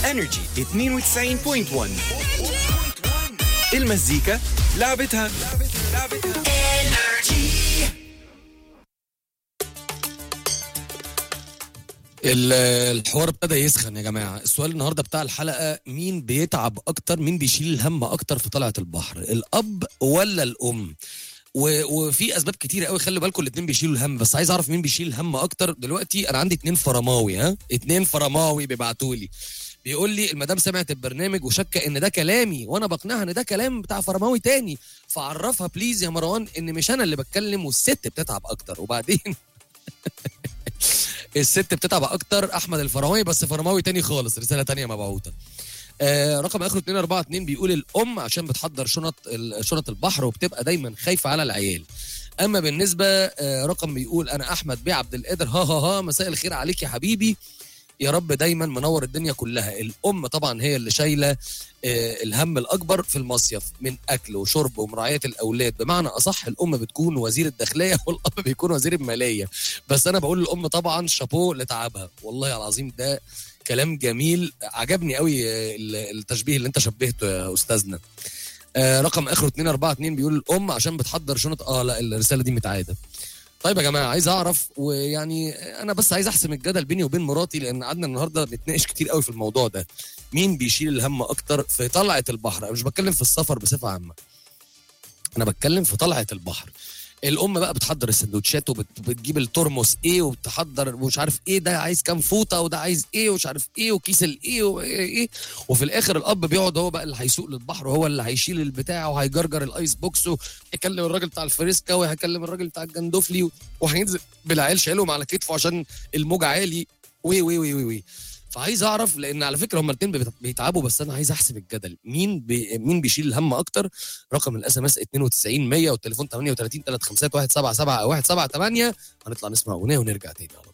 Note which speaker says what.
Speaker 1: انرجي 92.1 المزيكا لعبتها
Speaker 2: ال- الحوار ابتدى يسخن يا جماعه السؤال النهارده بتاع الحلقه مين بيتعب اكتر مين بيشيل الهم اكتر في طلعه البحر الاب ولا الام و... وفي اسباب كتيره قوي خلي بالكم الاثنين بيشيلوا الهم بس عايز اعرف مين بيشيل الهم اكتر دلوقتي انا عندي اتنين فرماوي ها اتنين فرماوي بيبعتوا لي بيقول لي المدام سمعت البرنامج وشاكه ان ده كلامي وانا بقنعها ان ده كلام بتاع فرماوي تاني فعرفها بليز يا مروان ان مش انا اللي بتكلم والست بتتعب اكتر وبعدين الست بتتعب اكتر احمد الفرماوي بس فرماوي تاني خالص رساله تانية مبعوثه آه رقم اخره 242 بيقول الام عشان بتحضر شنط ال- شنط البحر وبتبقى دايما خايفه على العيال اما بالنسبه آه رقم بيقول انا احمد بيه عبد القادر ها ها ها مساء الخير عليك يا حبيبي يا رب دايما منور الدنيا كلها الام طبعا هي اللي شايله آه، الهم الاكبر في المصيف من اكل وشرب ومراعيه الاولاد بمعنى اصح الام بتكون وزير الداخليه والاب بيكون وزير الماليه بس انا بقول للام طبعا شابوه لتعبها والله العظيم ده كلام جميل عجبني قوي آه، ال- التشبيه اللي انت شبهته يا استاذنا آه، رقم اخره 242 بيقول الام عشان بتحضر شنط اه لا الرساله دي متعاده طيب يا جماعه عايز اعرف ويعني انا بس عايز احسم الجدل بيني وبين مراتي لان قعدنا النهارده نتناقش كتير قوي في الموضوع ده مين بيشيل الهم اكتر في طلعه البحر انا مش بتكلم في السفر بصفه عامه انا بتكلم في طلعه البحر الام بقى بتحضر السندوتشات وبتجيب الترمس ايه وبتحضر مش عارف ايه ده عايز كام فوطه وده عايز ايه ومش عارف ايه وكيس الايه وايه ايه وفي الاخر الاب بيقعد هو بقى اللي هيسوق للبحر وهو اللي هيشيل البتاع وهيجرجر الايس بوكس وهيكلم الراجل بتاع الفريسكا وهيكلم الراجل بتاع الجندوفلي وهينزل بالعيال شايلهم على كتفه عشان الموج عالي وي وي وي وي, وي. فعايز اعرف لان على فكره هما الاثنين بيتعبوا بس انا عايز احسب الجدل مين بي مين بيشيل الهم اكتر رقم الاس ام اس 92 100 والتليفون 38 351 77 او 178 هنطلع نسمع اغنيه ونرجع تاني على طول